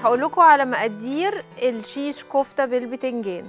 هقول لكم على مقادير الشيش كفته بالبتنجان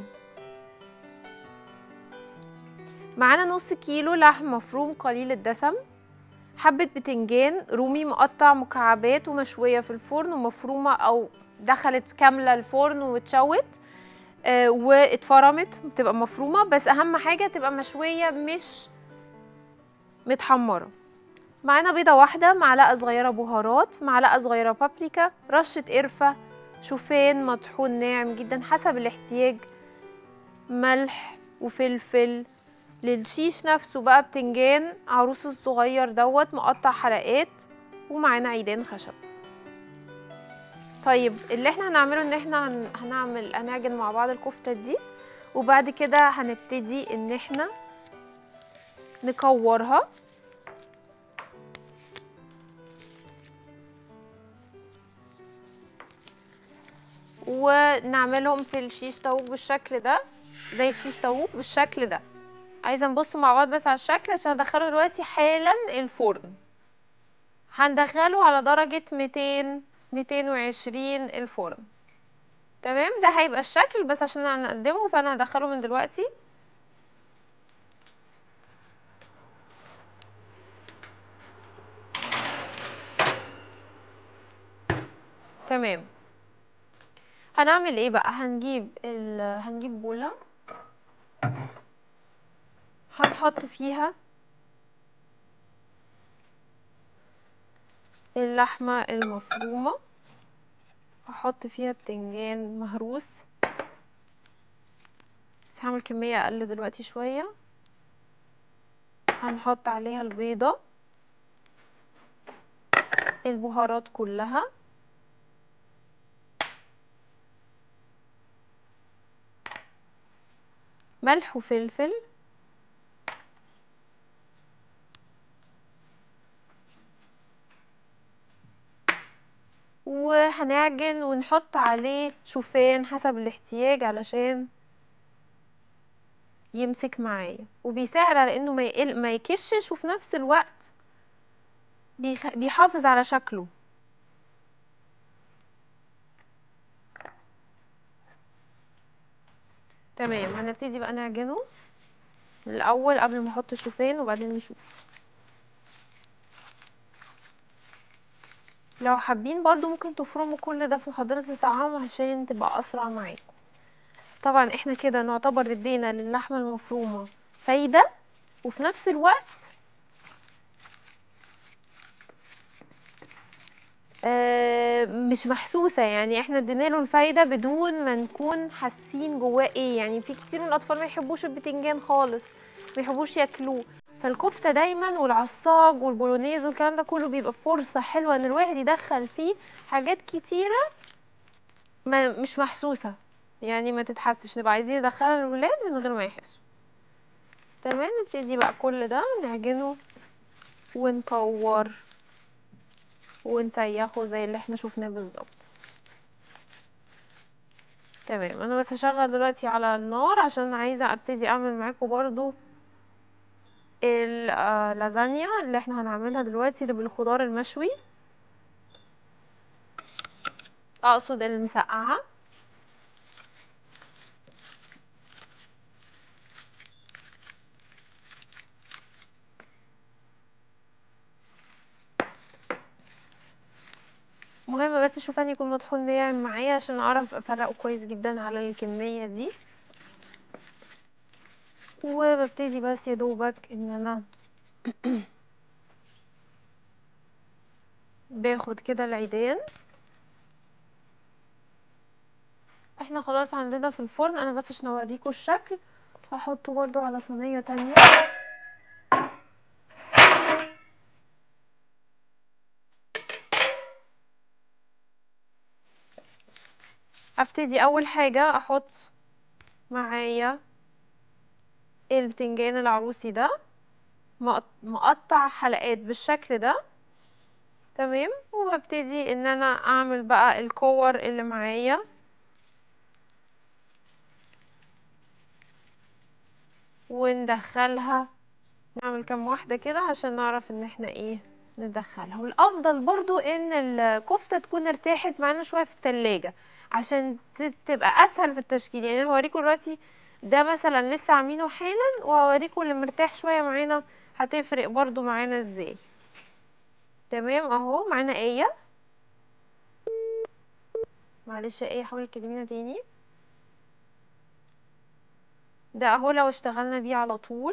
معانا نص كيلو لحم مفروم قليل الدسم حبة بتنجان رومي مقطع مكعبات ومشوية في الفرن ومفرومة أو دخلت كاملة الفرن واتشوت آه واتفرمت بتبقى مفرومة بس أهم حاجة تبقى مشوية مش متحمرة معانا بيضة واحدة معلقة صغيرة بهارات معلقة صغيرة بابريكا رشة قرفة شوفان مطحون ناعم جدا حسب الاحتياج ملح وفلفل للشيش نفسه بقى بتنجان عروس الصغير دوت مقطع حلقات ومعانا عيدان خشب طيب اللي احنا هنعمله ان احنا هن- هنعمل هنعجن مع بعض الكفتة دي وبعد كده هنبتدي ان احنا نكورها ونعملهم في الشيش طاووق بالشكل ده زي الشيش طاووق بالشكل ده عايزه نبص مع بعض بس على الشكل عشان هدخله دلوقتي حالا الفرن هندخله على درجة 200 220 الفرن تمام ده هيبقى الشكل بس عشان هنقدمه فانا هدخله من دلوقتي تمام هنعمل ايه بقى هنجيب ال... هنجيب بولة هنحط فيها اللحمة المفرومة هحط فيها بتنجان مهروس بس هعمل كمية اقل دلوقتي شوية هنحط عليها البيضة البهارات كلها ملح وفلفل وهنعجن ونحط عليه شوفان حسب الاحتياج علشان يمسك معايا وبيساعد على انه ما يقل ما يكشش وفي نفس الوقت بيخ... بيحافظ على شكله تمام هنبتدي بقى نعجنه الاول قبل ما احط شوفان وبعدين نشوف لو حابين برضو ممكن تفرموا كل ده في محضرة الطعام عشان تبقى اسرع معاكم طبعا احنا كده نعتبر ادينا للحمة المفرومة فايدة وفي نفس الوقت آه، مش محسوسة يعني احنا ادينا له الفايدة بدون ما نكون حاسين جواه ايه يعني في كتير من الاطفال ما يحبوش البتنجان خالص ما يحبوش ياكلوه فالكفتة دايما والعصاج والبولونيز والكلام ده كله بيبقى فرصة حلوة ان الواحد يدخل فيه حاجات كتيرة ما مش محسوسة يعني ما تتحسش نبقى عايزين ندخلها للولاد من غير ما يحسوا تمام نبتدي بقى كل ده نعجنه ونكور ونسيخه زي اللي احنا شفناه بالظبط تمام انا بس هشغل دلوقتي على النار عشان عايزه ابتدي اعمل معاكم برضو اللازانيا اللي احنا هنعملها دلوقتي اللي بالخضار المشوي اقصد المسقعه مهم بس الشوفان يكون مطحون ناعم معايا عشان اعرف افرقه كويس جدا على الكميه دي وببتدي بس يا دوبك ان انا باخد كده العيدان احنا خلاص عندنا في الفرن انا بس عشان اوريكم الشكل هحطه برضو على صينيه تانية هبتدي اول حاجه احط معايا البتنجان العروسي ده مقط- مقطع حلقات بالشكل ده تمام وهبتدي ان انا اعمل بقى الكور اللي معايا وندخلها نعمل كام واحدة كده عشان نعرف ان احنا ايه ندخلها والافضل برضو ان الكفته تكون ارتاحت معانا شويه في التلاجة عشان ت- تبقى اسهل في التشكيل يعني انا هوريكم دلوقتي ده مثلا لسه عاملينه حالا وهوريكم اللي مرتاح شويه معانا هتفرق برضو معانا ازاي تمام اهو معانا ايه معلش يا ايه حاولي تكلمينا تاني ده اهو لو اشتغلنا بيه على طول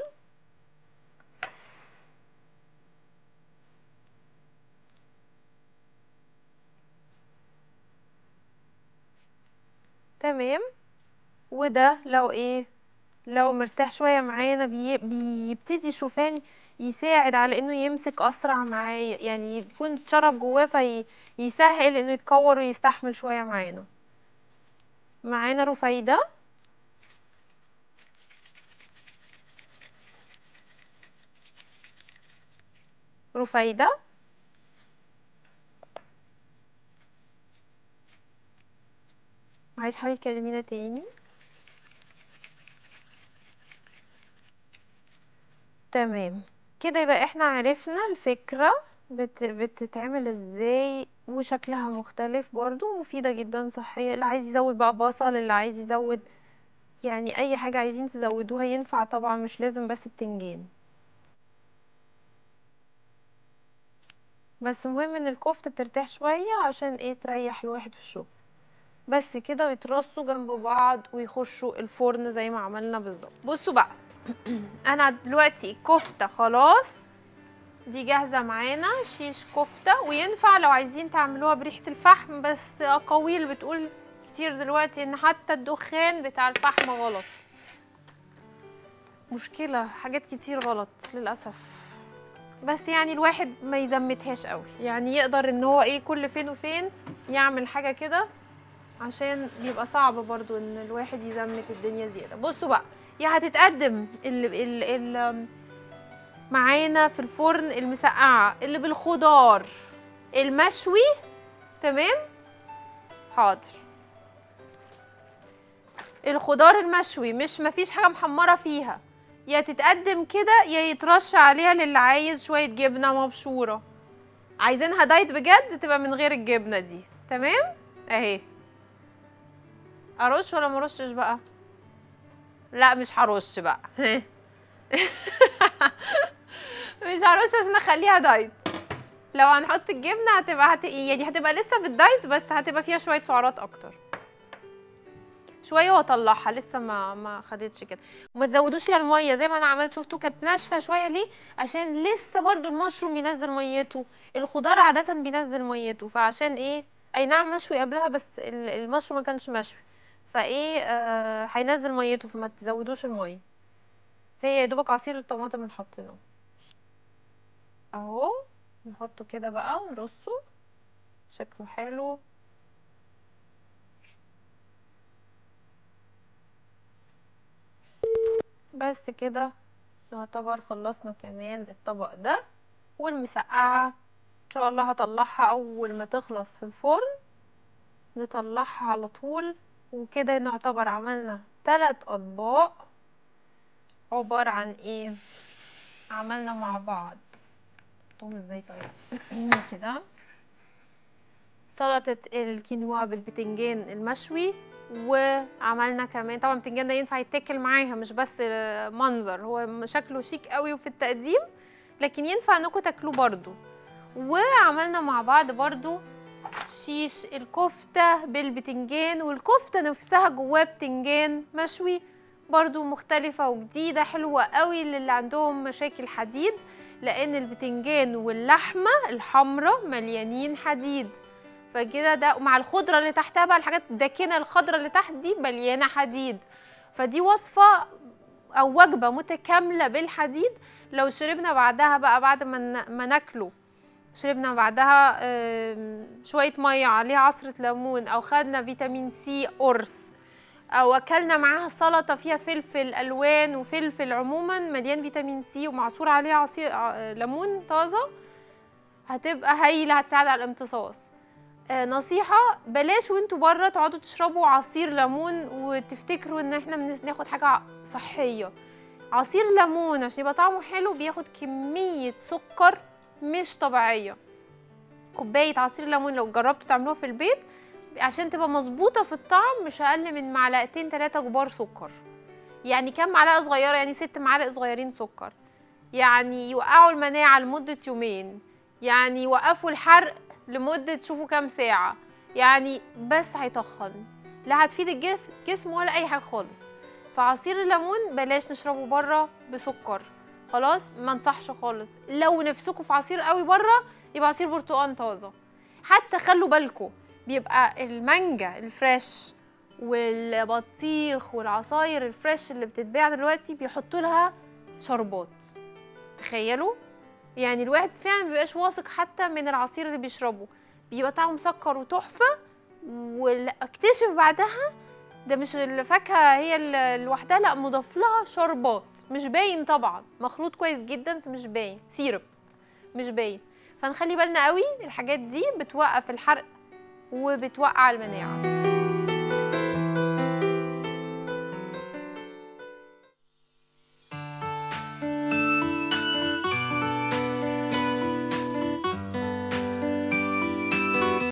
تمام وده لو ايه لو مرتاح شويه معانا بي بيبتدي شوفان يساعد على انه يمسك اسرع معايا يعني يكون اتشرب جواه فيسهل انه يتكور ويستحمل شويه معانا معانا رفيده رفيده معلش حاولي تكلمينا تاني تمام كده يبقى احنا عرفنا الفكرة بت... بتتعمل ازاي وشكلها مختلف برضو مفيدة جدا صحية اللي عايز يزود بقى بصل اللي عايز يزود يعني اي حاجة عايزين تزودوها ينفع طبعا مش لازم بس بتنجان بس مهم ان الكفتة ترتاح شوية عشان ايه تريح الواحد في الشغل بس كده ويترصوا جنب بعض ويخشوا الفرن زي ما عملنا بالظبط بصوا بقى انا دلوقتي الكفته خلاص دي جاهزه معانا شيش كفته وينفع لو عايزين تعملوها بريحه الفحم بس اقاويل بتقول كتير دلوقتي ان حتى الدخان بتاع الفحم غلط مشكله حاجات كتير غلط للاسف بس يعني الواحد ما يزمتهاش قوي يعني يقدر ان هو ايه كل فين وفين يعمل حاجه كده عشان بيبقى صعب برضو ان الواحد يزمت الدنيا زياده بصوا بقى يا هتتقدم ال ال ال معانا في الفرن المسقعه اللي بالخضار المشوي تمام حاضر الخضار المشوي مش مفيش حاجه محمره فيها يا تتقدم كده يا يترش عليها للي عايز شويه جبنه مبشوره عايزينها دايت بجد تبقى من غير الجبنه دي تمام اهي ارش ولا مرشش بقى لا مش هرش بقى مش هرش عشان اخليها دايت لو هنحط الجبنه هتبقى هت... يعني هتبقى لسه في الدايت بس هتبقى فيها شويه سعرات اكتر شويه واطلعها لسه ما ما خدتش كده وما تزودوش فيها الميه زي ما انا عملت شفتوا كانت ناشفه شويه ليه عشان لسه برضو المشروم بينزل ميته الخضار عاده بينزل ميته فعشان ايه اي نعم مشوي قبلها بس ال- المشروم ما كانش مشوي فايه آه هينزل ميته فما تزودوش الميه هي يا دوبك عصير الطماطم اللي حطيناه اهو نحطه كده بقى ونرصه شكله حلو بس كده نعتبر خلصنا كمان الطبق ده والمسقعة ان شاء الله هطلعها اول ما تخلص في الفرن نطلعها على طول وكده نعتبر عملنا ثلاث اطباق عبارة عن ايه عملنا مع بعض طول ازاي طيب كده سلطة الكينوا بالبتنجان المشوي وعملنا كمان طبعا البتنجان ده ينفع يتاكل معاها مش بس منظر هو شكله شيك قوي في التقديم لكن ينفع انكم تاكلوه برضو وعملنا مع بعض برضو شيش الكفتة بالبتنجان والكفتة نفسها جواه بتنجان مشوي برضو مختلفة وجديدة حلوة قوي للي عندهم مشاكل حديد لان البتنجان واللحمة الحمراء مليانين حديد فكده ده مع الخضرة اللي تحتها بقى الحاجات الداكنة الخضرة اللي تحت دي مليانة حديد فدي وصفة او وجبة متكاملة بالحديد لو شربنا بعدها بقى بعد ما ما ناكله شربنا بعدها شوية مية عليها عصرة ليمون او خدنا فيتامين سي قرص او اكلنا معاها سلطة فيها فلفل الوان وفلفل عموما مليان فيتامين سي ومعصور عليه عصير ليمون طازة هتبقى هايلة هتساعد على الامتصاص آه نصيحة بلاش وانتوا بره تقعدوا تشربوا عصير ليمون وتفتكروا ان احنا بناخد حاجة صحية عصير ليمون عشان يبقى طعمه حلو بياخد كمية سكر مش طبيعيه كوبايه عصير ليمون لو جربتوا تعملوها في البيت عشان تبقى مظبوطه في الطعم مش اقل من معلقتين ثلاثه كبار سكر يعني كام معلقه صغيره يعني ست معالق صغيرين سكر يعني يوقعوا المناعه لمده يومين يعني يوقفوا الحرق لمده شوفوا كام ساعه يعني بس هيتخن لا هتفيد الجف- الجسم ولا اي حاجه خالص فعصير الليمون بلاش نشربه بره بسكر خلاص ما انصحش خالص لو نفسكم في عصير قوي بره يبقى عصير برتقال طازه حتى خلوا بالكم بيبقى المانجا الفريش والبطيخ والعصاير الفريش اللي بتتباع دلوقتي بيحطوا لها شربات تخيلوا يعني الواحد فعلا مبيبقاش واثق حتى من العصير اللي بيشربه بيبقى طعمه مسكر وتحفه واكتشف بعدها ده مش الفاكهه هي ال- لوحدها لا مضاف لها شربات مش باين طبعا مخلوط كويس جدا فمش باين سيرب مش باين فنخلي بالنا قوي الحاجات دي بتوقف الحرق وبتوقع المناعه